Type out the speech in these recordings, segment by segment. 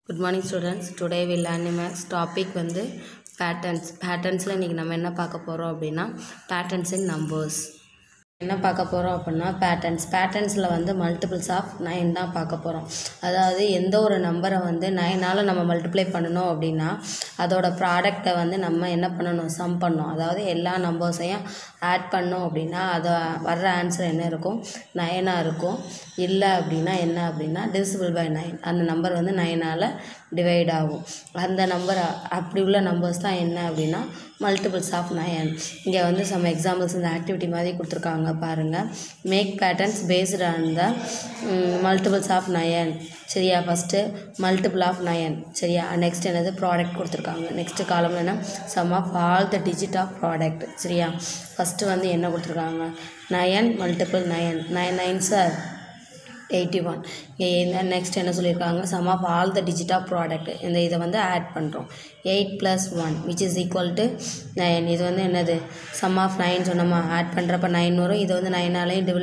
good morning students today will learn maths topic வந்து patterns பேட்டர்ன்ஸில் இன்றைக்கி நம்ம என்ன பார்க்க போகிறோம் அப்படின்னா பேட்டர்ன்ஸ் இன் நம்பர்ஸ் என்ன பார்க்க போகிறோம் அப்படின்னா பேட்டர்ன்ஸ் பேட்டர்ன்ஸில் வந்து மல்டிபிள்ஸ் ஆஃப் நைன் தான் பார்க்க போகிறோம் அதாவது எந்த ஒரு நம்பரை வந்து நைனால் நம்ம மல்டிப்ளை பண்ணணும் அப்படின்னா அதோட ப்ராடக்டை வந்து நம்ம என்ன பண்ணணும் சம் பண்ணணும் அதாவது எல்லா நம்பர்ஸையும் ஆட் பண்ணோம் அப்படின்னா அதை வர்ற ஆன்சர் என்ன இருக்கும் நைனாக இருக்கும் இல்லை அப்படின்னா என்ன அப்படின்னா டிவிசிபிள் பை நைன் அந்த நம்பர் வந்து நைனால் டிவைட் ஆகும் அந்த நம்பர் அப்படி உள்ள நம்பர்ஸ் தான் என்ன அப்படின்னா மல்டிபிள்ஸ் ஆஃப் நயன் இங்கே வந்து சம் எக்ஸாம்பிள்ஸ் இந்த ஆக்டிவிட்டி மாதிரி கொடுத்துருக்காங்க பாருங்கள் make patterns based on the multiples of nine சரியா ஃபஸ்ட்டு மல்டிபிள் ஆஃப் நயன் சரியா நெக்ஸ்ட் என்னது ப்ராடக்ட் கொடுத்துருக்காங்க நெக்ஸ்ட்டு காலம் என்ன sum of all the digit of product சரியா ஃபஸ்ட்டு வந்து என்ன கொடுத்துருக்காங்க nine multiple nine nine nine sir eighty one இங்கே நெக்ஸ்ட் என்ன சொல்லியிருக்காங்க sum of all the digit of product இந்த இதை வந்து ஆட் பண்ணுறோம் eight plus one which is equal to nine இது வந்து என்னது சம் ஆஃப் நைன் சொன்னோமா ஆட் பண்ணுறப்ப நைன் வரும் இது வந்து நைனாலையும் டிவில்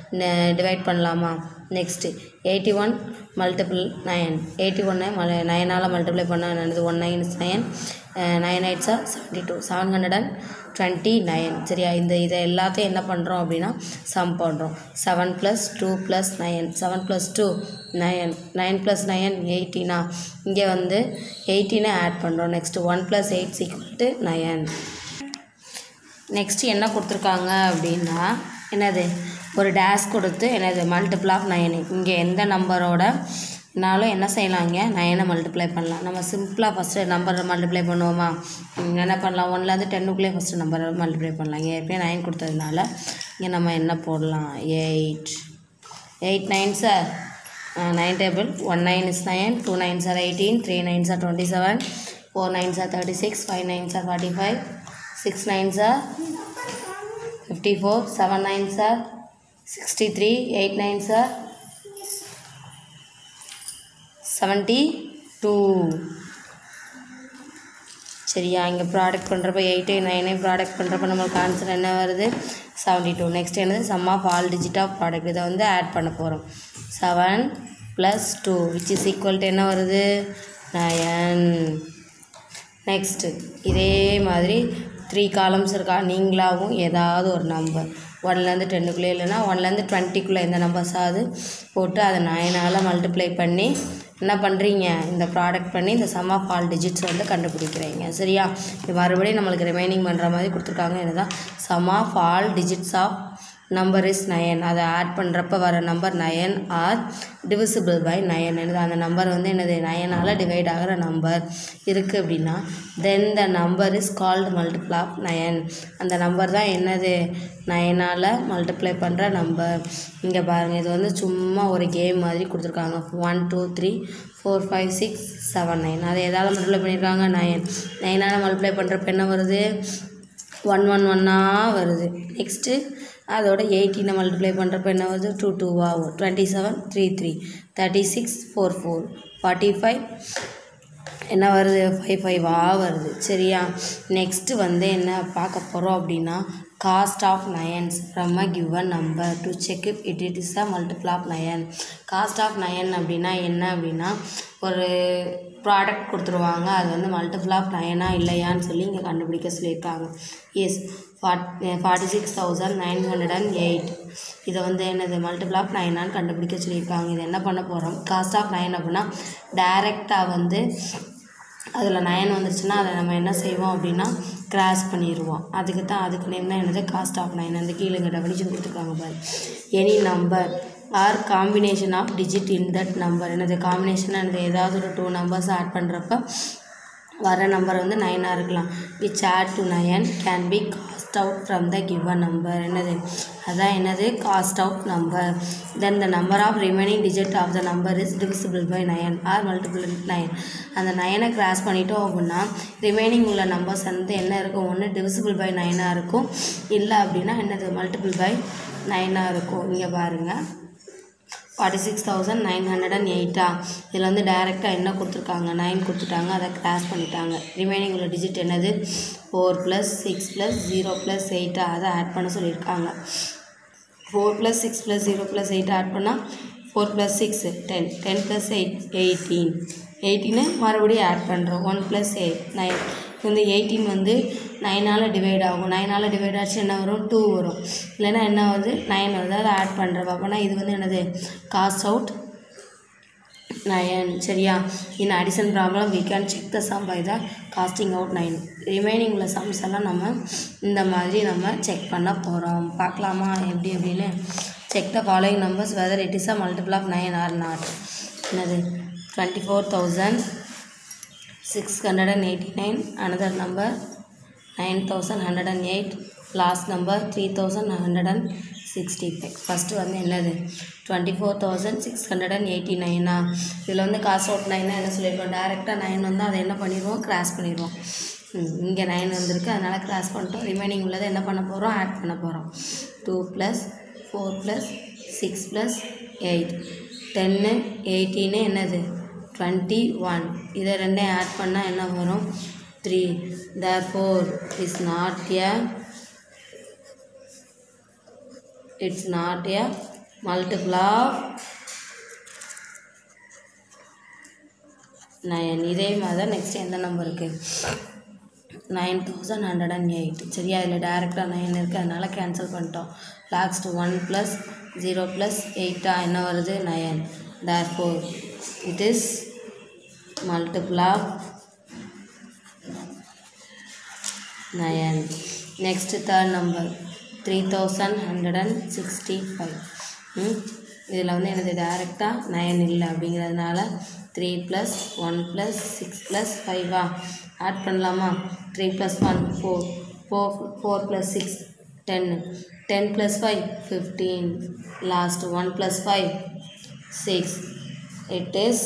டிவைட் பண்ணலாமா next eighty one multiple nine eighty ஒன்னை மல் நைனால் மல்டிப்ளை பண்ணால் என்னது one nine is nine nine எயிட்ஸா seventy two seven hundred and twenty nine சரியா இந்த இதை எல்லாத்தையும் என்ன பண்ணுறோம் அப்படின்னா சம் பண்ணுறோம் seven plus two plus nine seven plus two nine nine plus nine எயிட்டீனா இங்கே வந்து எயிட்டீனை ஆட் பண்ணுறோம் next one plus eight equal to nine next என்ன கொடுத்துருக்காங்க அப்படின்னா என்னது ஒரு டேஷ் கொடுத்து என்னது மல்டிபிள் ஆஃப் நைனு இங்கே எந்த நம்பரோட நாலும் என்ன செய்யலாம் இங்கே நைனை மல்டிப்ளை பண்ணலாம் நம்ம சிம்பிளாக ஃபஸ்ட்டு நம்பரை மல்டிப்ளை பண்ணுவோமா இங்கே என்ன பண்ணலாம் ஒன்லேருந்து டென்னுக்குள்ளேயே ஃபஸ்ட்டு நம்பரை மல்டிப்ளை பண்ணலாம் இங்கே ஏற்கனவே நைன் கொடுத்ததுனால இங்கே நம்ம என்ன போடலாம் eight eight nine sir nine table one nine is nine two nine sir eighteen three nine sir twenty seven four nine sir thirty six five nine sir forty five six nine sir fifty four seven nine sir sixty three eight nine sir seventy two சரியா இங்கே product பண்ணுறப்ப eight நைனே product பண்ணுறப்ப நம்மளுக்கு answer என்ன வருது seventy two next என்னது sum of all digit of product இதை வந்து ஆட் பண்ண போகிறோம் seven plus two which is equal to என்ன வருது நயன் நெக்ஸ்ட்டு இதே மாதிரி த்ரீ காலம்ஸ் இருக்கா நீங்களாகவும் ஏதாவது ஒரு நம்பர் ஒன்லேருந்து டென்னுக்குள்ளே இல்லைன்னா ஒன்லேருந்து டுவெண்ட்டிக்குள்ளே எந்த நம்பர்ஸாவது போட்டு அதை நயனால் மல்டிப்ளை பண்ணி என்ன பண்ணுறீங்க இந்த ப்ராடக்ட் பண்ணி இந்த சம் ஆஃப் ஆல் டிஜிட்ஸ் வந்து கண்டுபிடிக்கிறீங்க சரியா இது மறுபடியும் நம்மளுக்கு ரிமைனிங் பண்ணுற மாதிரி கொடுத்துருக்காங்க என்னதான் sum of all digits of number is nine அதை ஆட் பண்ணுறப்ப வர number nine or divisible by nine என்னது அந்த நம்பர் வந்து என்னது நயனால் டிவைட் ஆகிற நம்பர் இருக்குது அப்படின்னா then the number is called multiple of nine அந்த நம்பர் தான் என்னது நயனால் மல்டிப்ளை பண்ணுற நம்பர் இங்கே பாருங்கள் இது வந்து சும்மா ஒரு கேம் மாதிரி கொடுத்துருக்காங்க one two three four five six seven nine அதை எதால் மல்டிப்ளை பண்ணியிருக்காங்க நயன் நைனால் மல்டிப்ளை பண்ணுறப்ப என்ன வருது ஒன் ஒன் ஒன்னாக வருது நெக்ஸ்ட்டு அதோட எயிட்டீனை மல்டிப்ளை பண்ணுறப்ப என்ன வருது டூ டூ ஆகும் twenty seven three three thirty six four four forty five என்ன வருது ஃபைவ் ஃபைவாக வருது சரியா நெக்ஸ்ட்டு வந்து என்ன பார்க்க போகிறோம் அப்படின்னா cast of nines from a given number to check if it it is a multiple of nine cast of nine அப்படின்னா என்ன அப்படின்னா ஒரு ப்ராடக்ட் கொடுத்துருவாங்க அது வந்து மல்டிபிள் ஆஃப் நயனா இல்லையான்னு சொல்லி இங்கே கண்டுபிடிக்க சொல்லியிருக்காங்க எஸ் ஃபார்ட் forty six thousand nine hundred and eight இதை வந்து என்னது மல்டிபிள் ஆஃப் நைனான்னு கண்டுபிடிக்க சொல்லியிருக்காங்க இது என்ன பண்ண போகிறோம் காஸ்ட் ஆஃப் நைன் அப்படின்னா டைரெக்டாக வந்து அதில் நயன் வந்துருச்சுன்னா அதை நம்ம என்ன செய்வோம் அப்படின்னா கிராஸ் பண்ணிடுவோம் அதுக்கு தான் அதுக்கு நேம் தான் என்னது காஸ்ட் ஆஃப் நைன் அந்த கீழே இங்கே டெஃபினிஷன் கொடுத்துருக்காங்க பாரு any number or combination of digit in that number என்னது காம்பினேஷன் என்னது ஏதாவது ஒரு டூ நம்பர்ஸ் ஆட் பண்ணுறப்ப வர நம்பர் வந்து நைனாக இருக்கலாம் which add to nine can be cast out from the given number என்னது அதான் என்னது cast out number then the number of remaining digit of the number is divisible by nine or multiple nine அந்த நயனை cross பண்ணிட்டோம் அப்படின்னா remaining உள்ள numbers வந்து என்ன இருக்கும் ஒன்று டிவிசிபிள் பை நைனாக இருக்கும் இல்லை அப்படின்னா என்னது மல்டிபிள் பை நைனாக இருக்கும் இங்கே பாருங்கள் forty six thousand nine hundred and எயிட்டா இதில் வந்து டைரெக்டாக என்ன கொடுத்துருக்காங்க நைன் கொடுத்துட்டாங்க அதை கிராஸ் பண்ணிட்டாங்க ரிமைனிங் உள்ள டிஜிட் என்னது four plus six plus zero plus எயிட்டா அதை ஆட் பண்ண சொல்லியிருக்காங்க four plus six plus zero plus eight add பண்ணால் four plus six ten ten plus eight eighteen எயிட்டீனை மறுபடியும் ஆட் பண்ணுறோம் ஒன் ப்ளஸ் எயிட் நைன் வந்து எயிட்டீன் வந்து நைனால் டிவைட் ஆகும் நைனால் டிவைட் ஆச்சு என்ன வரும் டூ வரும் இல்லைன்னா என்ன வருது நைன் வருது அதை ஆட் பண்ணுறோம் அப்போனா இது வந்து என்னது காஸ் அவுட் நயன் சரியா in addition problem we can check the sum by the casting out nine remaining உள்ள சம்ஸ் எல்லாம் நம்ம இந்த மாதிரி நம்ம செக் பண்ண போகிறோம் பார்க்கலாமா எப்படி அப்படின்னு check the following numbers whether it is a multiple of nine or not என்னது twenty four thousand six hundred and eighty nine another number nine thousand hundred and eight last number three thousand hundred and sixty five first வந்து என்னது twenty four thousand six hundred and eighty நைனா இதில் வந்து காசு out நைனா என்ன சொல்லியிருக்கோம் டேரெக்டாக nine வந்து அதை என்ன பண்ணிடுவோம் கிராஸ் பண்ணிடுவோம் இங்கே நைன் வந்திருக்கு அதனால் கிராஸ் பண்ணிட்டோம் ரிமைனிங் உள்ளதை என்ன பண்ண போகிறோம் ஆட் பண்ண போகிறோம் two plus four plus six plus eight டென்னு எயிட்டீனு என்னது டுவெண்ட்டி ஒன் இதை ரெண்டையும் ஆட் பண்ணால் என்ன வரும் three therefore is not a it's not a multiple of nine இதே மாதிரி தான் நெக்ஸ்ட் எந்த நம்பர் இருக்குது nine thousand hundred and eight சரியா இதில் டேரெக்டாக நைன் இருக்குது அதனால் கேன்சல் பண்ணிட்டோம் last one plus zero plus எயிட்டா என்ன வருது nine therefore it is multiple of nine next third number three thousand hundred and sixty five இதில் வந்து எனது டேரெக்டாக நயன் இல்லை அப்படிங்கிறதுனால three plus one plus six plus ஃபைவா ஆட் பண்ணலாமா three plus one four four four plus six டென்னு ten plus five fifteen last one plus five six it is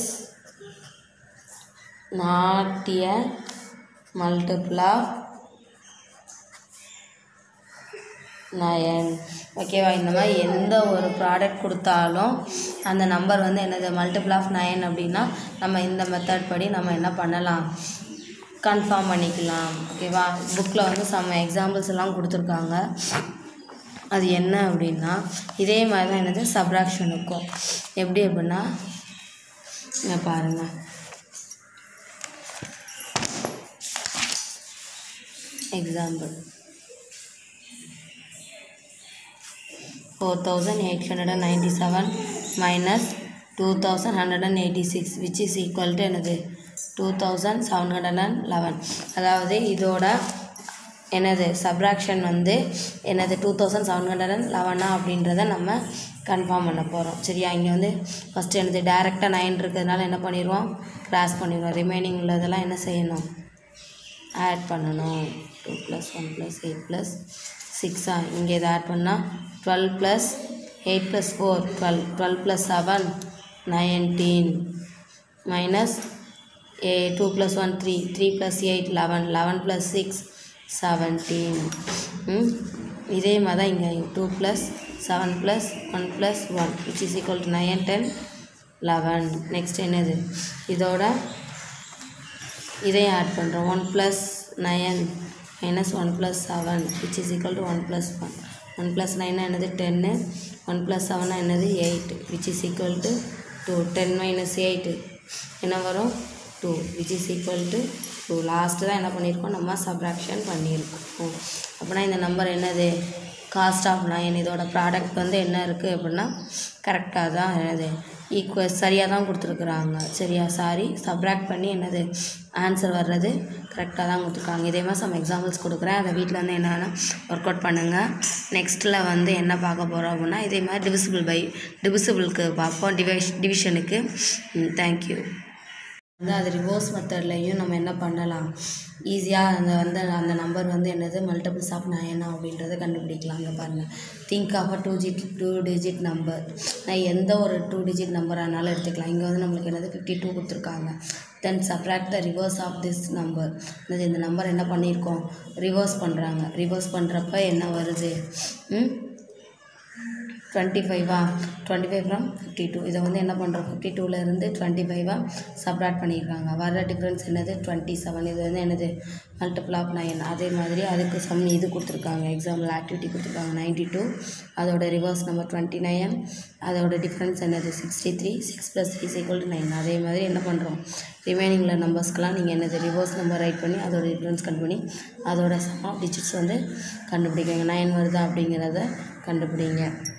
not a multiple of nine ஓகேவா இந்த மாதிரி எந்த ஒரு product கொடுத்தாலும் அந்த நம்பர் வந்து என்னது மல்டிபிள் ஆஃப் நயன் அப்படின்னா நம்ம இந்த மெத்தட் படி நம்ம என்ன பண்ணலாம் கன்ஃபார்ம் பண்ணிக்கலாம் ஓகேவா புக்கில் வந்து சம் எக்ஸாம்பிள்ஸ் எல்லாம் கொடுத்துருக்காங்க அது என்ன அப்படின்னா இதே மாதிரி தான் என்னது சப்ராக்ஷனுக்கும் எப்படி அப்படின்னா இங்க பாருங்கள் example four thousand eight hundred and ninety seven minus two thousand hundred and eighty six which is equal to என்னது two thousand seven hundred and eleven அதாவது இதோட என்னது சப்ராக்ஷன் வந்து என்னது two thousand seven hundred and லெவனா அப்படின்றத நம்ம confirm பண்ண போகிறோம் சரியா இங்கே வந்து ஃபஸ்ட்டு என்னது டேரெக்டாக நைன் இருக்கிறதுனால என்ன பண்ணிடுவோம் கிராஸ் பண்ணிடுவோம் ரிமைனிங் உள்ளதெல்லாம் என்ன செய்யணும் ஆட் பண்ணணும் two plus one plus eight plus சிக்ஸா இங்கே இதை ஆட் பண்ணால் twelve plus eight plus four twelve twelve plus seven nineteen minus a two plus one three three plus eight eleven eleven plus six seventeen இதே மாதிரி தான் இங்கே two plus seven plus one plus one which is equal to nine ten eleven next என்னது இதோட இதையும் add பண்ணுறோம் one plus nine minus one plus seven which is equal to one plus one one plus நைனா என்னது டென்னு one plus செவனா என்னது eight which is equal to two ten minus eight என்ன வரும் two which is equal to two last தான் என்ன பண்ணியிருக்கோம் நம்ம சப்ராக்ஷன் பண்ணியிருக்கோம் அப்படின்னா இந்த நம்பர் என்னது காஸ்ட் ஆஃப் நைன் இதோட ப்ராடக்ட் வந்து என்ன இருக்குது அப்படின்னா கரெக்டாக தான் என்னது ஈக்குவல் சரியாக தான் கொடுத்துருக்குறாங்க சரியா சாரி சப்ராக்ட் பண்ணி என்னது ஆன்சர் வர்றது கரெக்டாக தான் கொடுத்துருக்காங்க இதே மாதிரி சம் எக்ஸாம்பிள்ஸ் கொடுக்குறேன் அதை வீட்டில் வந்து என்னென்னா ஒர்க் அவுட் பண்ணுங்கள் நெக்ஸ்ட்டில் வந்து என்ன பார்க்க போகிறோம் அப்படின்னா இதே மாதிரி டிவிசிபிள் பை டிவிசிபிளுக்கு பார்ப்போம் டிவைஷ் டிவிஷனுக்கு தேங்க்யூ வந்து அது ரிவர்ஸ் மெத்தட்லையும் நம்ம என்ன பண்ணலாம் ஈஸியாக அந்த வந்து அந்த நம்பர் வந்து என்னது மல்டிபிள்ஸ் ஆஃப் நயன் அப்படின்றத கண்டுபிடிக்கலாம் அங்கே பாருங்கள் திங்க் ஆஃப் அ டூ ஜிட் டூ டிஜிட் நம்பர் நான் எந்த ஒரு டூ டிஜிட் நம்பரானாலும் எடுத்துக்கலாம் இங்கே வந்து நம்மளுக்கு என்னது ஃபிஃப்டி டூ கொடுத்துருக்காங்க then subtract the reverse of this number என்னது இந்த நம்பர் என்ன பண்ணியிருக்கோம் ரிவர்ஸ் பண்ணுறாங்க ரிவர்ஸ் பண்ணுறப்ப என்ன வருது ம் டுவெண்ட்டி ஃபைவா twenty five from fifty two இதை வந்து என்ன பண்ணுறோம் ஃபிஃப்டி டூலேருந்து டுவெண்ட்டி ஃபைவாக சப்ராக்ட் பண்ணியிருக்காங்க வர டிஃப்ரென்ஸ் என்னது டுவெண்ட்டி செவன் இது வந்து என்னது மல்டிபிள் ஆஃப் நைன் அதே மாதிரி அதுக்கு சம் இது கொடுத்துருக்காங்க எக்ஸாம்பிள் ஆக்டிவிட்டி கொடுத்துருக்காங்க நைன்ட்டி டூ அதோட ரிவர்ஸ் நம்பர் டுவெண்ட்டி நைன் அதோட டிஃப்ரென்ஸ் என்னது sixty three six plus three equal to nine அதே மாதிரி என்ன பண்ணுறோம் ரிமைனிங்கில் நம்பர்ஸ்க்கெலாம் நீங்கள் என்னது ரிவர்ஸ் நம்பர் ரைட் பண்ணி அதோட டிஃப்ரென்ஸ் கண்டு பண்ணி அதோட சம் ஆஃப் டிஜிட்ஸ் வந்து கண்டுபிடிக்கிறீங்க நைன் வருதா அப்படிங்கிறத கண்டுபிடிங்க